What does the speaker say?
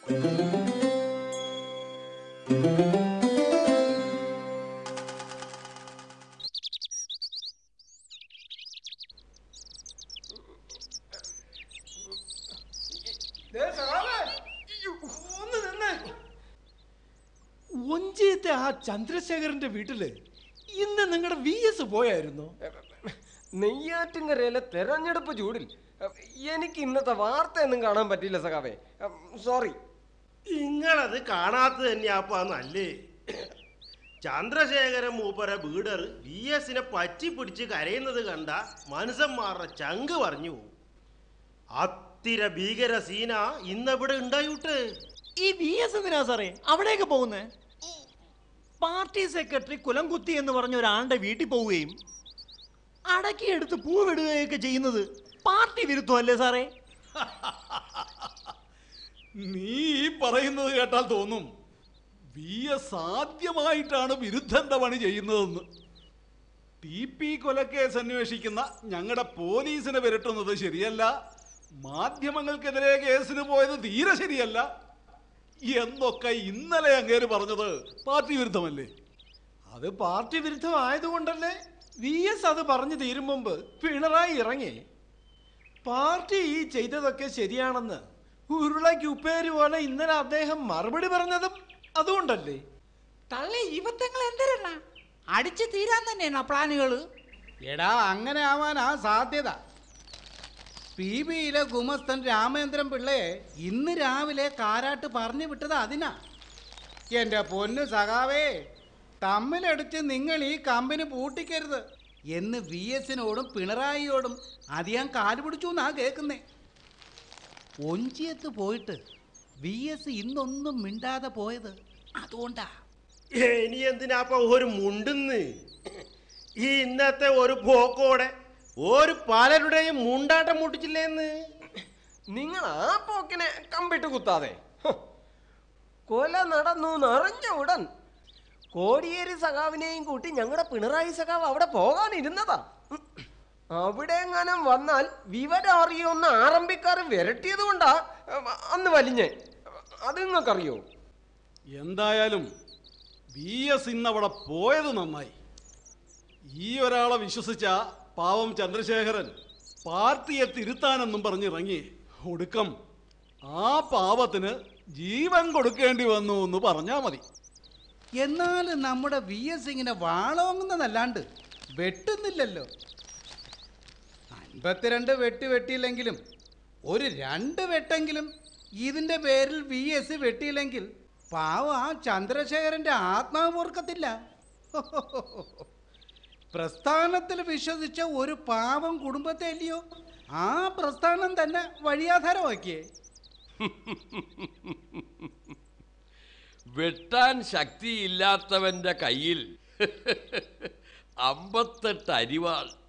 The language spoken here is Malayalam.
ഒന്ന് നിന്നേ ഒഞ്ചിയത്തെ ആ ചന്ദ്രശേഖരന്റെ വീട്ടില് ഇന്ന് നിങ്ങളുടെ വി എസ് പോയായിരുന്നു നെയ്യാറ്റിൻകരയിലെ തെരഞ്ഞെടുപ്പ് ചൂടിൽ എനിക്ക് ഇന്നത്തെ വാർത്തയൊന്നും കാണാൻ പറ്റിയില്ല സഖാവേ സോറി നിങ്ങളത് കാണാത്തത് തന്നെയാപ്പാ നല്ലേ ചന്ദ്രശേഖരൻ മൂപ്പര വീടർ വി എസിനെ പറ്റി പിടിച്ച് കരയുന്നത് കണ്ട മനുഷ്യന്മാരുടെ ചങ്ക് പറഞ്ഞു പോകും അത്തിര ഭീകര സീന ഇന്നിവിടെ ഉണ്ടായിട്ട് ഈ വി എസ് എന്തിനാ സാറേ അവിടേക്ക് പോകുന്നേ പാർട്ടി സെക്രട്ടറി കുലംകുത്തി എന്ന് പറഞ്ഞ ഒരാളുടെ വീട്ടിൽ പോവുകയും അടക്കിയെടുത്ത് പൂവിടുകയൊക്കെ ചെയ്യുന്നത് പാർട്ടി വിരുദ്ധമല്ലേ സാറേ നീ ഈ പറയുന്നത് കേട്ടാൽ തോന്നും വി എസ് ആദ്യമായിട്ടാണ് വിരുദ്ധന്റെ പണി ചെയ്യുന്നതെന്ന് ടി പി കൊലക്കേസ് അന്വേഷിക്കുന്ന ഞങ്ങളുടെ പോലീസിനെ വിരട്ടുന്നത് ശരിയല്ല മാധ്യമങ്ങൾക്കെതിരെ കേസിന് പോയത് തീരെ ശരിയല്ല എന്നൊക്കെ ഇന്നലെ അങ്ങേര് പറഞ്ഞത് പാർട്ടി വിരുദ്ധമല്ലേ അത് പാർട്ടി വിരുദ്ധമായതുകൊണ്ടല്ലേ വി എസ് അത് പറഞ്ഞു തീരും മുമ്പ് പിണറായി ഇറങ്ങി പാർട്ടി ഈ ചെയ്തതൊക്കെ ശരിയാണെന്ന് ഉരുളയ്ക്ക് ഉപ്പേര് പോലെ ഇന്നലെ അദ്ദേഹം മറുപടി പറഞ്ഞതും അതുകൊണ്ടല്ലേ തള്ളി ഇവത്തങ്ങൾ എന്തരണ്ണ അടിച്ചു തീരാൻ തന്നെയാണ് പ്ലാനുകള് എടാ അങ്ങനെ ആവാനാ സാധ്യത പി ബിയിലെ ഗുമസ്തൻ രാമേന്ദ്രൻ പിള്ളയെ ഇന്ന് രാവിലെ കാരാട്ട് പറഞ്ഞു വിട്ടത് അതിനാ എൻ്റെ പൊന്നു സഖാവേ തമ്മിലടിച്ച് നിങ്ങൾ ഈ കമ്പനി പൂട്ടിക്കരുത് എന്ന് വി എസിനോടും പിണറായിയോടും അധികം കാല് പിടിച്ചു എന്നാ കേൾക്കുന്നേ ഒഞ്ചിയത്ത് പോയിട്ട് വി എസ് ഇന്നൊന്നും മിണ്ടാതെ പോയത് അതുകൊണ്ടാ ഇനി എന്തിനാപ്പ ഒരു മുണ്ടെന്ന് ഈ ഇന്നത്തെ ഒരു പോക്കോടെ ഒരു പലരുടെയും മുണ്ടാട്ടം മുട്ടിച്ചില്ലേന്ന് നിങ്ങൾ ആ പോക്കിനെ കമ്പിട്ട് കുത്താതെ ഹ്. കൊല നടന്നു നിറഞ്ഞ ഉടൻ കോടിയേരി സഖാവിനെയും കൂട്ടി ഞങ്ങളുടെ പിണറായി സഖാവ് അവിടെ പോകാനിരുന്നതാ ഉം. അവിടെ എങ്ങാനും വന്നാൽ വിവരം അറിയുമെന്ന് ആറമ്പിക്കാർ വിരട്ടിയത് കൊണ്ടാ ഉം, അന്ന് വലിഞ്ഞേ അത് നിങ്ങൾക്കറിയോ എന്തായാലും വി എസ് ഇന്ന് അവിടെ പോയത് നന്നായി ഈ ഒരാളെ വിശ്വസിച്ച പാവം ചന്ദ്രശേഖരൻ പാർട്ടിയെ തിരുത്താനെന്നും പറഞ്ഞിറങ്ങി ഒടുക്കം ആ പാവത്തിന് ജീവൻ കൊടുക്കേണ്ടി വന്നു എന്ന് പറഞ്ഞാ മതി എന്നാലും നമ്മുടെ വി എസ് ഇങ്ങനെ വാളോങ്ങുന്നതല്ലാണ്ട് വെട്ടുന്നില്ലല്ലോ അൻപത്തിരണ്ട് വെട്ട് വെട്ടിയില്ലെങ്കിലും ഒരു രണ്ട് വെട്ടെങ്കിലും ഇതിൻ്റെ പേരിൽ വി എസ് വെട്ടിയില്ലെങ്കിൽ പാവം ആ ചന്ദ്രശേഖരൻ്റെ ആത്മാവ് ഓർക്കത്തില്ല പ്രസ്ഥാനത്തിൽ വിശ്വസിച്ച ഒരു പാവം കുടുംബത്തെ അല്ലയോ ആ പ്രസ്ഥാനം തന്നെ വഴിയാധാരമാക്കിയേ വെട്ടാൻ ശക്തിയില്ലാത്തവന്റെ കയ്യിൽ അമ്പത്തെട്ട് അരിവാൾ